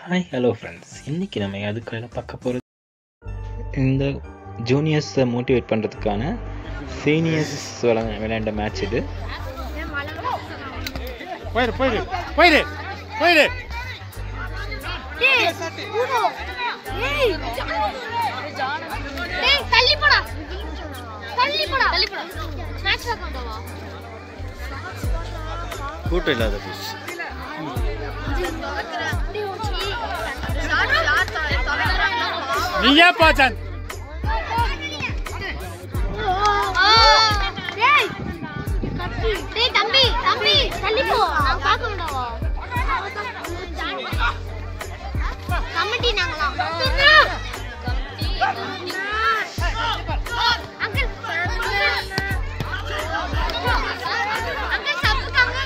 hi hello friends இன்றைக்கி நம்ம அதுக்காக பார்க்க போகிறது இந்த ஜூனியர்ஸை மோட்டிவேட் பண்ணுறதுக்கான சீனியர்ஸ் விளையாண்ட மேட்ச் இது போயிரு போயிரு போயிரு போயிரு டேய் உனோ டேய் டேய் தள்ளி போடா தள்ளி போடா தள்ளி போடா மேட்ச் பார்க்கணுமா கூட்டம் இல்லாத பீஸ் நீயா பாச்சான் டேய் டேய் தம்பி தம்பி தள்ளி போ நான் பார்க்க வேண்டாவா கமிட்டி நாங்களாம் அங்கிள் அங்கிள் சாப்பிட்டாங்க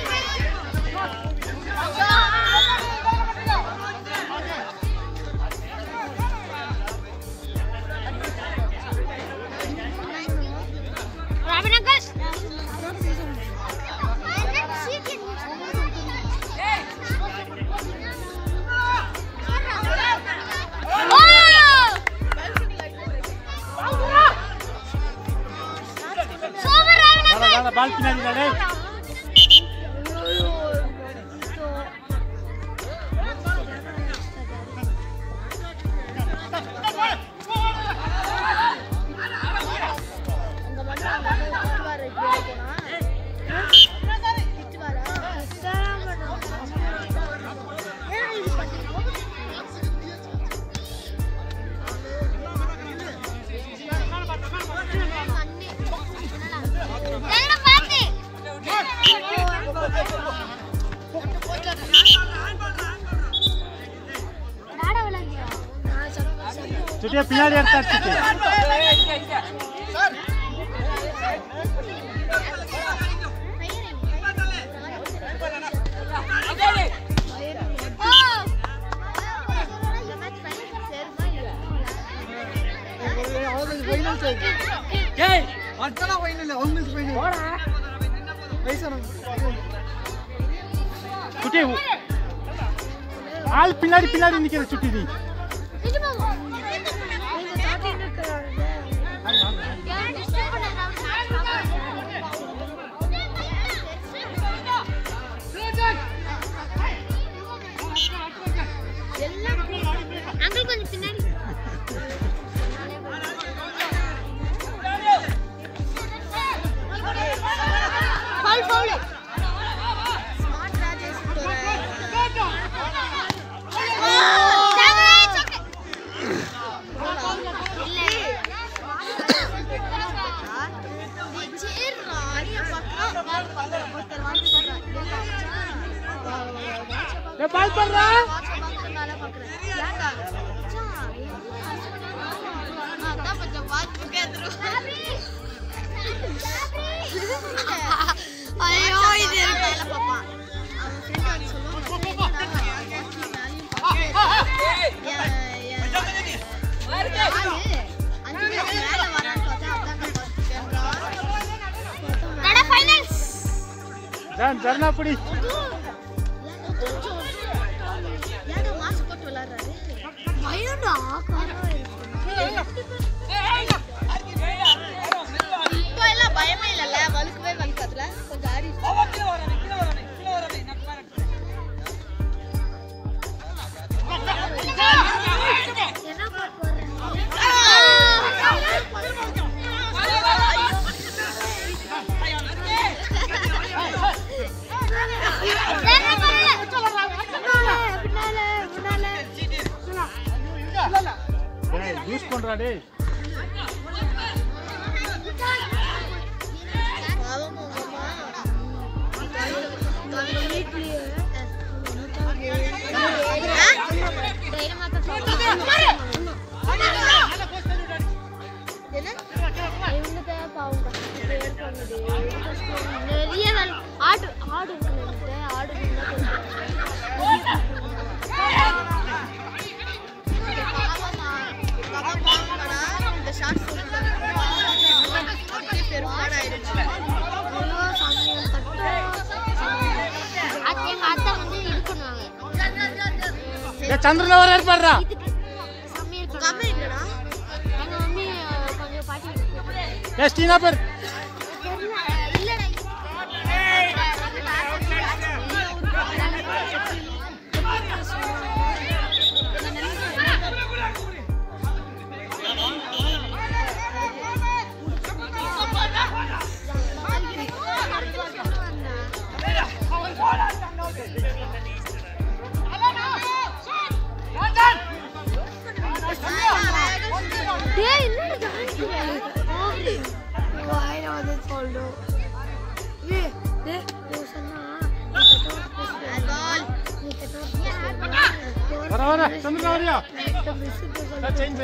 Robin uncle super Robin uncle ball பின்னாடி டேய் என்னடா பாத்து டாடா விளையாடியா சுட்டியா பின்னாடி எடுத்தா சுட்டி சுட்டி ஆள் பின்னாடி பின்னாடி நிக்கிற சுட்டி நீ அங்கிள் கொஞ்சம் பின்னாடி foul foul smart Rajesh ball பண்றா ஐயோ இது ஃபைனல்ஸ் ஜான் ஜர்னா புடி பயம்டா இப்போ எல்லாம் பயமே இல்லைல்ல வலுக்கவே வலுக்காதுல கொஞ்சம் ஆடி என்ன டேய் யூஸ் பண்றா டேய் நிறைய ஆடு ஆடு இருக்கு ஆடு பாவமா ஏ சந்திரன் வர ஏற்பாடுறா சமையல் கம்மி இல்லடா எங்க மம்மி அஹ், கொஞ்சம் பாட்டி ஏ ஸ்டீனா பேர் டேய் என்னடா ஓவரி வாயில வந்து சொல்றோம் ஏ டேய் நீ சொன்னா நீ கட்டோ வர வர சந்திரன் வரியா சேஞ்ச்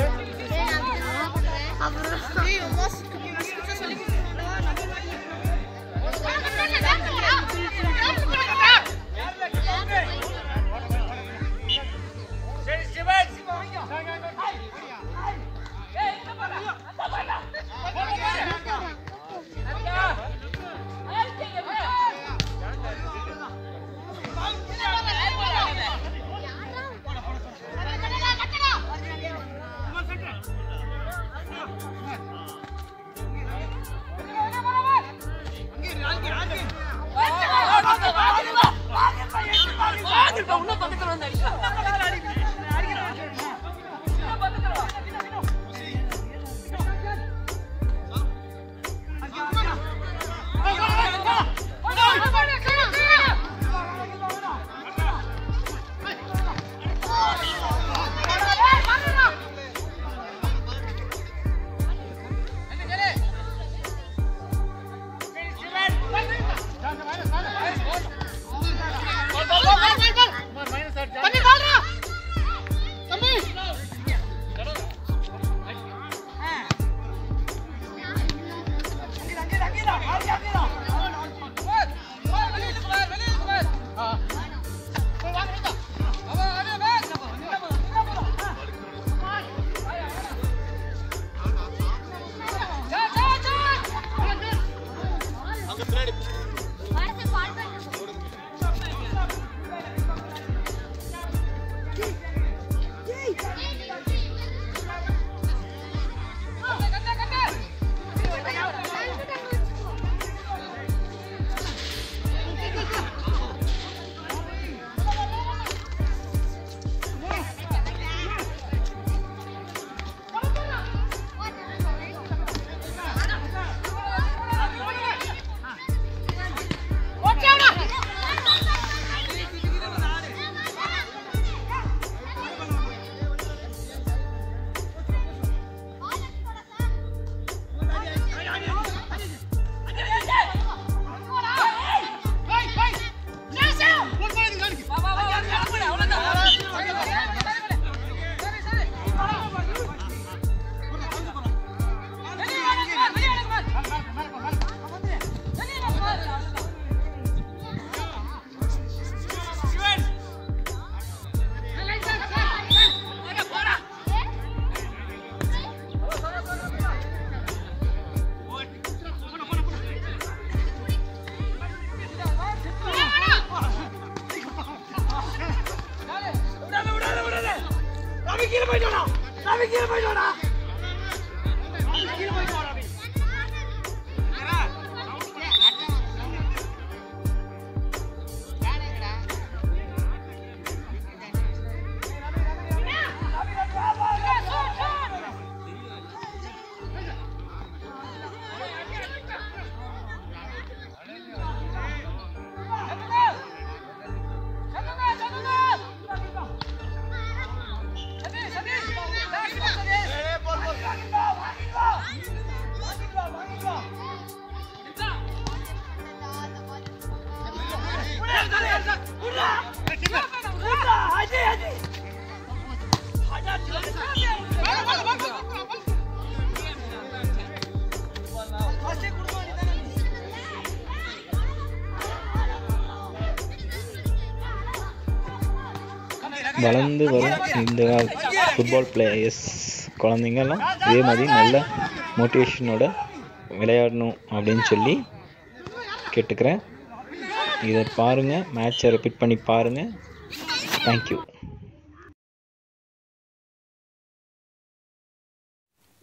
வளர்ந்து வரும் இந்த ஃபுட்பால் பிளேயர்ஸ் குழந்தைங்கெல்லாம் இதே மாதிரி நல்ல மோட்டிவேஷனோட விளையாடணும் அப்படின்னு சொல்லி கேட்டுக்கிறேன் இதை பாருங்கள் மேட்சை ரிப்பீட் பண்ணி பாருங்கள் தேங்க்யூ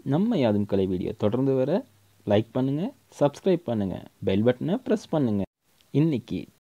நம்ம யாதும் கலை வீடியோ தொடர்ந்து வர லைக் பண்ணுங்கள் சப்ஸ்கிரைப் பண்ணுங்கள் பெல் பட்டனை ப்ரெஸ் பண்ணுங்கள் இன்னைக்கு